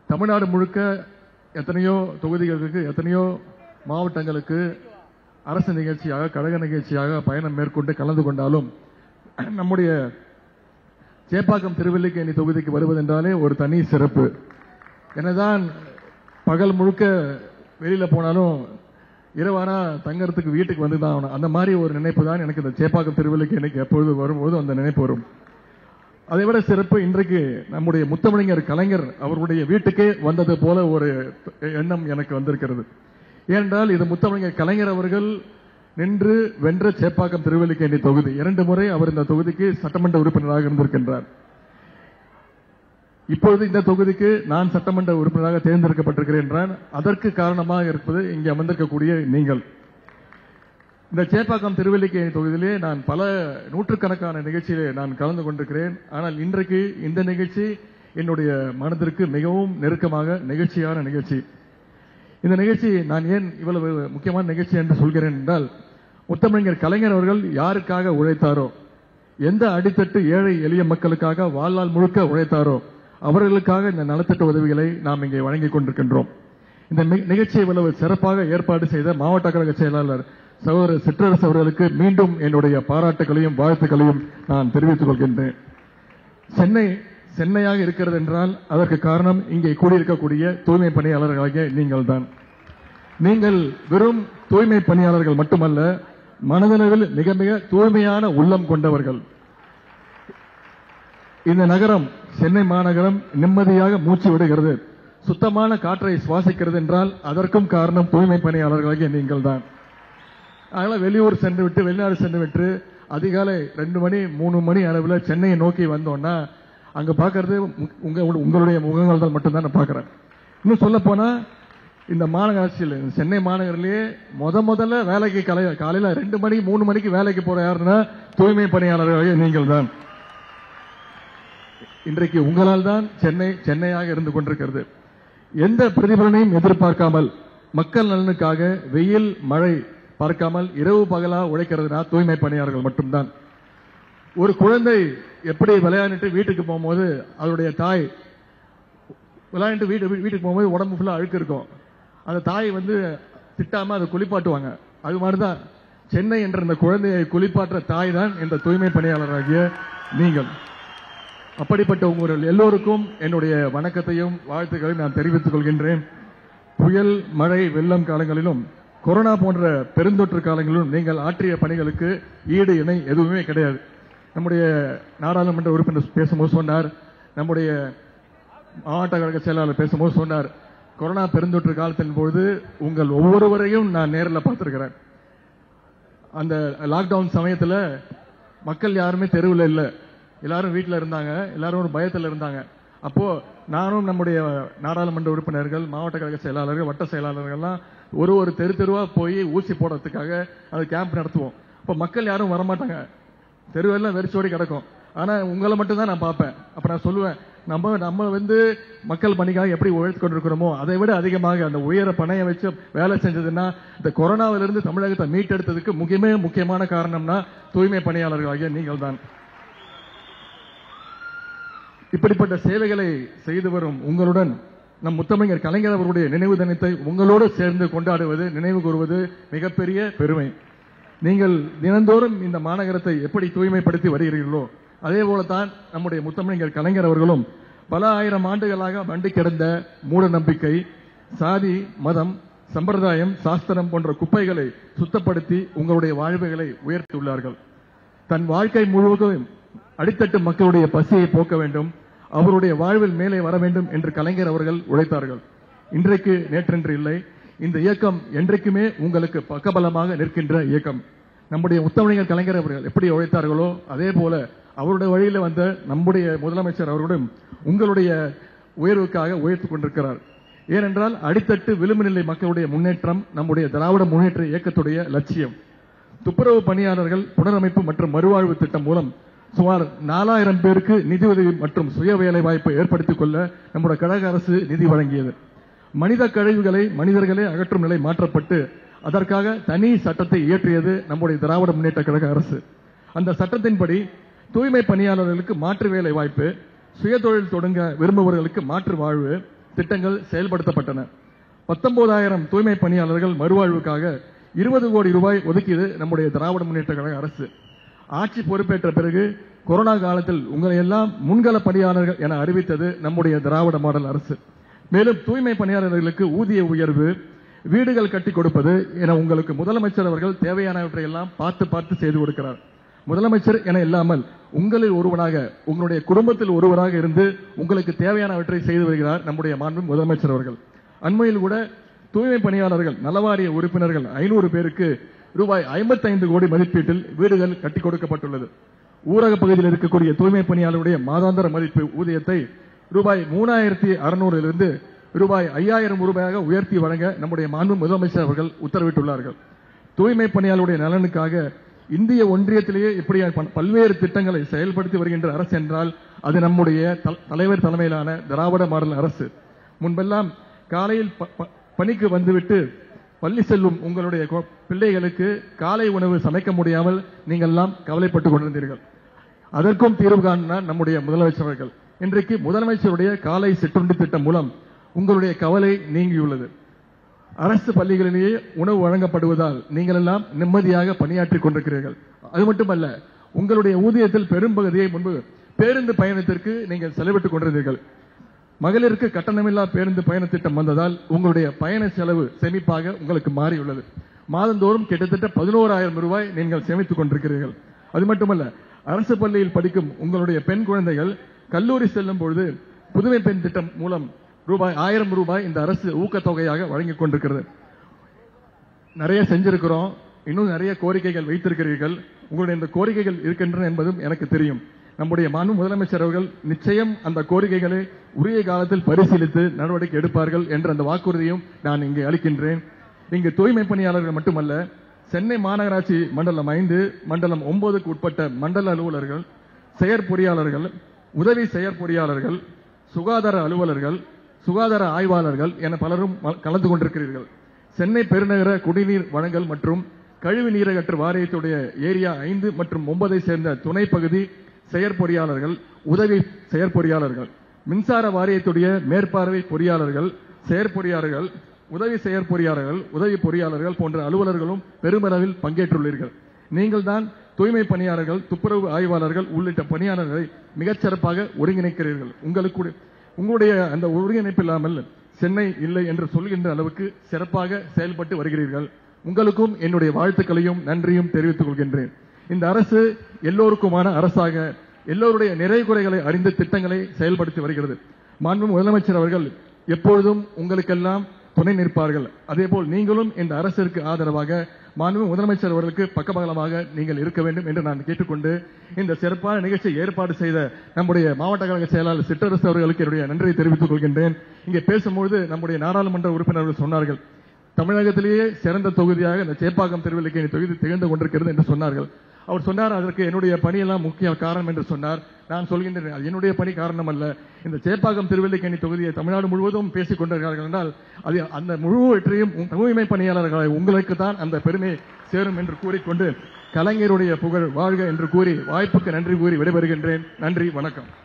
தமிழ்நாடு முழுக்க எத்தனையோ தொகுதிகளுக்கு எத்தனையோ மாவட்டங்களுக்கு அரசு நிகழ்ச்சியாக கழக நிகழ்ச்சியாக பயணம் மேற்கொண்டு கலந்து கொண்டாலும் நம்முடைய சேப்பாக்கம் திருவல்லிக்கேணி தொகுதிக்கு வருவதென்றாலே ஒரு தனி சிறப்பு என்னதான் பகல் முழுக்க வெளியில போனாலும் இரவானா தங்கறதுக்கு வீட்டுக்கு வந்து தான் ஆகணும் அந்த மாதிரி ஒரு நினைப்பு தான் எனக்கு இந்த சேப்பாக்கம் திருவல்லிக்கேணிக்கு எப்பொழுது வரும்போது அந்த நினைப்பு வரும் அதை விட சிறப்பு இன்றைக்கு நம்முடைய முத்தமிழர் கலைஞர் அவருடைய வீட்டுக்கே வந்தது போல ஒரு எண்ணம் எனக்கு வந்திருக்கிறது ஏனென்றால் இது முத்தமிழர் கலைஞர் அவர்கள் நின்று வென்ற சேப்பாக்கம் திருவல்லிக்கேணி தொகுதி இரண்டு முறை அவர் இந்த தொகுதிக்கு சட்டமன்ற உறுப்பினராக இருந்திருக்கின்றார் இப்பொழுது இந்த தொகுதிக்கு நான் சட்டமன்ற உறுப்பினராக தேர்ந்தெடுக்கப்பட்டிருக்கிறேன் என்றால் அதற்கு காரணமாக இருப்பது இங்கே அமர்ந்திருக்கக்கூடிய நீங்கள் இந்த சேப்பாக்கம் திருவல்லிக்கேணி தொகுதியிலே நான் பல நூற்றுக்கணக்கான நிகழ்ச்சியிலே நான் கலந்து கொண்டிருக்கிறேன் ஆனால் இன்றைக்கு இந்த நிகழ்ச்சி என்னுடைய மனதிற்கு மிகவும் நெருக்கமாக நிகழ்ச்சியான நிகழ்ச்சி இந்த நிகழ்ச்சி நான் ஏன் இவ்வளவு முக்கியமான நிகழ்ச்சி என்று சொல்கிறேன் என்றால் முத்தமிழர் கலைஞர் அவர்கள் யாருக்காக உழைத்தாரோ எந்த அடித்தட்டு ஏழை எளிய மக்களுக்காக வாழ்நாள் முழுக்க உழைத்தாரோ அவர்களுக்காக இந்த நலத்திட்ட உதவிகளை நாம் இங்கே வழங்கிக் கொண்டிருக்கின்றோம் இந்த நி- நிகழ்ச்சியை இவ்வளவு சிறப்பாக ஏற்பாடு செய்த மாவட்ட கழக செயலாளர் சகோதரர் சிற்றரசு அவர்களுக்கு மீண்டும் என்னுடைய பாராட்டுகளையும் வாழ்த்துக்களையும் நான் தெரிவித்துக் கொள்கின்றேன் சென்னை சென்னையாக இருக்கிறது என்றால் அதற்கு காரணம் இங்கே கூடியிருக்கக்கூடிய தூய்மை பணியாளர்களாகிய நீங்கள் தான் நீங்கள் வெறும் தூய்மை பணியாளர்கள் மட்டுமல்ல மனதளவில் மிக மிக தூய்மையான உள்ளம் கொண்டவர்கள் இந்த நகரம் சென்னை மாநகரம் நிம்மதியாக மூச்சு விடுகிறது சுத்தமான காற்றை சுவாசிக்கிறது என்றால் அதற்கும் காரணம் தூய்மை பணியாளர்களாகிய நீங்கள் தான் அதனால வெளியூர் சென்று விட்டு வெளிநாடு சென்று விட்டு அதிகாலை ரெண்டு மணி மூணு மணி அளவில் சென்னையை நோக்கி வந்தோம்னா அங்க பார்க்கறது உங்க- உங்க உங்களுடைய முகங்கள் தான் மட்டும்தான் நான் பார்க்கறேன் இன்னும் சொல்ல போனா இந்த மாநகராட்சியில் இந்த சென்னை மாநகரிலேயே முத முதல்ல வேலைக்கு கலை காலையில ரெண்டு மணி மூணு மணிக்கு வேலைக்கு போற யாருன்னா தூய்மை பணியாளர்களாக நீங்கள் தான் இன்றைக்கு உங்களால் தான் சென்னை சென்னையாக இருந்து கொண்டிருக்கிறது எந்த பிரதிபலனையும் எதிர்பார்க்காமல் மக்கள் நலனுக்காக வெயில் மழை பார்க்காமல் இரவு பகலா உழைக்கிறதுனா தூய்மை பணியாளர்கள் மட்டும்தான் ஒரு குழந்தை எப்படி விளையாடிட்டு வீட்டுக்கு போகும்போது அதனுடைய தாய் விளையாண்டு வீட்டு வீட்டுக்கு போகும்போது உடம்பு ஃபுல்லா அழுக்கு இருக்கும் அந்த தாய் வந்து திட்டாம அதை குளிப்பாட்டுவாங்க அது மாதிரிதான் சென்னை என்ற இந்த குழந்தையை குளிப்பாற்ற தாய் தான் இந்த தூய்மை பணியாளராகிய நீங்கள் அப்படிப்பட்ட உங்கள் எல்லோருக்கும் என்னுடைய வணக்கத்தையும் வாழ்த்துக்களையும் நான் தெரிவித்துக் கொள்கின்றேன் புயல் மழை வெள்ளம் காலங்களிலும் கொரோனா போன்ற பெருந்தொற்று காலங்களிலும் நீங்கள் ஆற்றிய பணிகளுக்கு ஈடு இணை எதுவுமே கிடையாது நம்முடைய நாடாளுமன்ற உறுப்பினர் பேசும்போது சொன்னார் நம்முடைய மாவட்ட கழக செயலாளர் பேசும்போது சொன்னார் கொரோனா பெருந்தொற்று காலத்தின் பொழுது உங்கள் ஒவ்வொருவரையும் நான் நேரில் பார்த்திருக்கிறேன் அந்த லாக்டவுன் சமயத்துல மக்கள் யாருமே தெருவில் இல்ல எல்லாரும் வீட்டில் இருந்தாங்க எல்லாரும் ஒரு பயத்தில் இருந்தாங்க அப்போ நானும் நம்முடைய நாடாளுமன்ற உறுப்பினர்கள் மாவட்ட கழக செயலாளர்கள் வட்ட செயலாளர்கள்லாம் ஒரு ஒரு தெரு தெருவா போய் ஊசி போடுறதுக்காக அது கேம்ப் நடத்துவோம் அப்போ மக்கள் யாரும் வரமாட்டாங்க தெருவெல்லாம் வெறிச்சோடி கிடக்கும் ஆனா உங்களை மட்டும் தான் நான் பார்ப்பேன் அப்ப நான் சொல்லுவேன் நம்ம நம்ம வந்து மக்கள் பணிக்காக எப்படி உழைத்து கொண்டிருக்கிறோமோ அதை விட அதிகமாக அந்த உயர பணையை வச்சு வேலை செஞ்சதுன்னா இந்த கொரோனாவிலிருந்து தமிழகத்தை மீட்டெடுத்ததுக்கு முக்கியமே முக்கியமான காரணம்னா தூய்மை பணியாளர்களாகிய நீங்கள் தான் இப்படிப்பட்ட சேவைகளை செய்து வரும் உங்களுடன் நம் முத்தமிழர் கலைஞர் அவருடைய நினைவு தினத்தை உங்களோடு சேர்ந்து கொண்டாடுவது நினைவு கூறுவது மிகப்பெரிய பெருமை நீங்கள் தினந்தோறும் இந்த மாநகரத்தை எப்படி தூய்மைப்படுத்தி வருகிறீர்களோ அதே போலத்தான் நம்முடைய முத்தமிழர் கலைஞர் அவர்களும் பல ஆயிரம் ஆண்டுகளாக மண்டி கிடந்த மூட நம்பிக்கை சாதி மதம் சம்பிரதாயம் சாஸ்திரம் போன்ற குப்பைகளை சுத்தப்படுத்தி உங்களுடைய வாழ்வுகளை உயர்த்தியுள்ளார்கள் தன் வாழ்க்கை முழுவதும் அடித்தட்டு மக்களுடைய பசியை போக்க வேண்டும் அவருடைய வாழ்வில் மேலே வர வேண்டும் என்று கலைஞர் அவர்கள் உழைத்தார்கள் இன்றைக்கு நேற்றென்று இல்லை இந்த இயக்கம் என்றைக்குமே உங்களுக்கு பக்கபலமாக நிற்கின்ற இயக்கம் நம்முடைய முத்தமிழர் கலைஞர் அவர்கள் எப்படி உழைத்தார்களோ அதே போல அவருடைய வழியில வந்த நம்முடைய முதலமைச்சர் அவர்களும் உங்களுடைய உயர்வுக்காக உழைத்துக் கொண்டிருக்கிறார் ஏனென்றால் அடித்தட்டு விளிம்பு நிலை மக்களுடைய முன்னேற்றம் நம்முடைய திராவிட முன்னேற்ற இயக்கத்துடைய லட்சியம் துப்புரவு பணியாளர்கள் புனரமைப்பு மற்றும் மறுவாழ்வு திட்டம் மூலம் சுமார் நாலாயிரம் பேருக்கு நிதியுதவி மற்றும் சுய வேலை வாய்ப்பை ஏற்படுத்திக் கொள்ள நம்முடைய கழக அரசு நிதி வழங்கியது மனித கழிவுகளை மனிதர்களே அகற்றும் நிலை மாற்றப்பட்டு அதற்காக தனி சட்டத்தை இயற்றியது நம்முடைய திராவிட முன்னேற்ற கழக அரசு அந்த சட்டத்தின்படி தூய்மை பணியாளர்களுக்கு மாற்று வேலை வாய்ப்பு சுயதொழில் தொடங்க விரும்புபவர்களுக்கு மாற்று வாழ்வு திட்டங்கள் செயல்படுத்தப்பட்டன பத்தொன்பதாயிரம் தூய்மை பணியாளர்கள் மறுவாழ்வுக்காக இருபது கோடி ரூபாய் ஒதுக்கியது நம்முடைய திராவிட முன்னேற்ற கழக அரசு ஆட்சி பொறுப்பேற்ற பிறகு கொரோனா காலத்தில் உங்களை எல்லாம் முன்கள பணியாளர்கள் என அறிவித்தது நம்முடைய திராவிட மாடல் அரசு மேலும் தூய்மை பணியாளர்களுக்கு ஊதிய உயர்வு வீடுகள் கட்டி கொடுப்பது என உங்களுக்கு முதலமைச்சர் அவர்கள் தேவையானவற்றை எல்லாம் பார்த்து பார்த்து செய்து கொடுக்கிறார் முதலமைச்சர் என இல்லாமல் உங்களில் ஒருவனாக உங்களுடைய குடும்பத்தில் ஒருவராக இருந்து உங்களுக்கு தேவையானவற்றை செய்து வருகிறார் நம்முடைய மாண்பு முதலமைச்சர் அவர்கள் அண்மையில் கூட தூய்மை பணியாளர்கள் நலவாரிய உறுப்பினர்கள் ஐநூறு பேருக்கு ரூபாய் 55 கோடி மதிப்பீட்டில் வீடுகள் கட்டி கொடுக்கப்பட்டுள்ளது ஊரக பகுதியில் இருக்கக்கூடிய தூய்மை பணியாளருடைய மாதாந்திர மதிப்பு ஊதியத்தை ரூபாய் மூணாயிரத்தி அறுநூறிலிருந்து ரூபாய் ஐயாயிரம் ரூபாயாக உயர்த்தி வழங்க நம்முடைய மாண்பு முதலமைச்சர் அவர்கள் உத்தரவிட்டுள்ளார்கள் தூய்மை பணியாளருடைய நலனுக்காக இந்திய ஒன்றியத்திலேயே இப்படி ப- பல்வேறு திட்டங்களை செயல்படுத்தி வருகின்ற அரசு என்றால் அது நம்முடைய தல- தலைவர் தலைமையிலான திராவிட மாடல் அரசு முன்பெல்லாம் காலையில் ப- ப- பணிக்கு வந்துவிட்டு பள்ளி செல்லும் உங்களுடைய கொ- பிள்ளைகளுக்கு காலை உணவு சமைக்க முடியாமல் நீங்கள் எல்லாம் கவலைப்பட்டுக் கொண்டிருந்தீர்கள் அதற்கும் தீர்வு காணினார் நம்முடைய முதலமைச்சர் அவர்கள் இன்றைக்கு முதலமைச்சருடைய காலை சிற்றுண்டி திட்டம் மூலம் உங்களுடைய கவலை நீங்கியுள்ளது அரசு பள்ளிகளிலேயே உணவு வழங்கப்படுவதால் நீங்கள் எல்லாம் நிம்மதியாக பணியாற்றிக் கொண்டிருக்கிறீர்கள் அது மட்டுமல்ல உங்களுடைய ஊதியத்தில் பெரும்பகுதியை முன்பு பேருந்து பயணத்திற்கு நீங்கள் செலவிட்டுக் கொண்டிருந்தீர்கள் மகளிருக்கு கட்டணமில்லா பேருந்து பயண திட்டம் வந்ததால் உங்களுடைய பயண செலவு சேமிப்பாக உங்களுக்கு மாறியுள்ளது மாதந்தோறும் கிட்டத்தட்ட பதினோராயிரம் ரூபாய் நீங்கள் சேமித்துக் கொண்டிருக்கிறீர்கள் அது மட்டுமல்ல அரசு பள்ளியில் படிக்கும் உங்களுடைய பெண் குழந்தைகள் கல்லூரி செல்லும் பொழுது புதுமை பெண் திட்டம் மூலம் ரூபாய் ஆயிரம் ரூபாய் இந்த அரசு ஊக்கத்தொகையாக வழங்கிக் கொண்டிருக்கிறது நிறைய செஞ்சிருக்கிறோம் இன்னும் நிறைய கோரிக்கைகள் வைத்திருக்கிறீர்கள் உங்களுடைய இந்த கோரிக்கைகள் இருக்கின்றன என்பதும் எனக்கு தெரியும் நம்முடைய மாண்பு முதலமைச்சர் அவர்கள் நிச்சயம் அந்த கோரிக்கைகளை உரிய காலத்தில் பரிசீலித்து நடவடிக்கை எடுப்பார்கள் என்ற அந்த வாக்குறுதியும் நான் இங்கே அளிக்கின்றேன் இங்கு தூய்மை பணியாளர்கள் மட்டுமல்ல சென்னை மாநகராட்சி மண்டலம் ஐந்து மண்டலம் ஒன்பதுக்கு உட்பட்ட மண்டல அலுவலர்கள் செயற்பொறியாளர்கள் உதவி செயற்பொறியாளர்கள் சுகாதார அலுவலர்கள் சுகாதார ஆய்வாளர்கள் என பலரும் ம- கலந்து கொண்டிருக்கிறீர்கள் சென்னை பெருநகர குடிநீர் வழங்கல் மற்றும் கழிவு நீரகற்று வாரியத்துடைய ஏரியா ஐந்து மற்றும் ஒன்பதை சேர்ந்த துணை பகுதி செயற்பொறியாளர்கள் உதவி செயற்பொறியாளர்கள் மின்சார வாரியத்துடைய மேற்பார்வை பொறியாளர்கள் செயற்பொறியாளர்கள் உதவி செயற்பொறியாளர்கள் உதவி பொறியாளர்கள் போன்ற அலுவலர்களும் பெருமளவில் பங்கேற்றுள்ளீர்கள் நீங்கள் தான் தூய்மை பணியாளர்கள் துப்புரவு ஆய்வாளர்கள் உள்ளிட்ட பணியாளர்களை மிகச்சிறப்பாக ஒருங்கிணைக்கிறீர்கள் உங்களுக்கு உங்களுடைய அந்த ஒருங்கிணைப்பு இல்லாமல் சென்னை இல்லை என்று சொல்கின்ற அளவுக்கு சிறப்பாக செயல்பட்டு வருகிறீர்கள் உங்களுக்கும் என்னுடைய வாழ்த்துக்களையும் நன்றியும் தெரிவித்துக் கொள்கின்றேன் இந்த அரசு எல்லோருக்குமான அரசாக எல்லோருடைய நிறை குறைகளை அறிந்து திட்டங்களை செயல்படுத்தி வருகிறது மாண்பு முதலமைச்சர் அவர்கள் எப்பொழுதும் உங்களுக்கெல்லாம் துணை நிற்பார்கள் அதேபோல் நீங்களும் இந்த அரசிற்கு ஆதரவாக மாண்பு முதலமைச்சர் அவர்களுக்கு பக்கபலமாக நீங்கள் இருக்க வேண்டும் என்று நான் கேட்டுக்கொண்டு இந்த சிறப்பான நிகழ்ச்சியை ஏற்பாடு செய்த நம்முடைய மாவட்ட கழக செயலாளர் சிற்றரசு அவர்களுக்கு என்னுடைய நன்றியை தெரிவித்துக் கொள்கின்றேன் இங்கே பேசும்பொழுது நம்முடைய நாடாளுமன்ற உறுப்பினர்கள் சொன்னார்கள் தமிழகத்திலேயே சிறந்த தொகுதியாக இந்த சேப்பாக்கம் திருவல்லிக்கேணி தொகுதி திகழ்ந்து கொண்டிருக்கிறது என்று சொன்னார்கள் அவர் சொன்னார் அதற்கு என்னுடைய பணியெல்லாம் முக்கிய காரணம் என்று சொன்னார் நான் சொல்கின்றேன் அது என்னுடைய பணி காரணம் அல்ல இந்த சேப்பாக்கம் திருவல்லிக்கேணி தொகுதியை தமிழ்நாடு முழுவதும் பேசிக் கொண்டிருக்கிறார்கள் என்றால் அது அந்த முழு வெற்றியும் உம் தூய்மை பணியாளர்களை உங்களுக்கு தான் அந்த பெருமை சேரும் என்று கூறிக்கொண்டு கலைஞருடைய புகழ் வாழ்க என்று கூறி வாய்ப்புக்கு நன்றி கூறி விடைபெறுகின்றேன் நன்றி வணக்கம்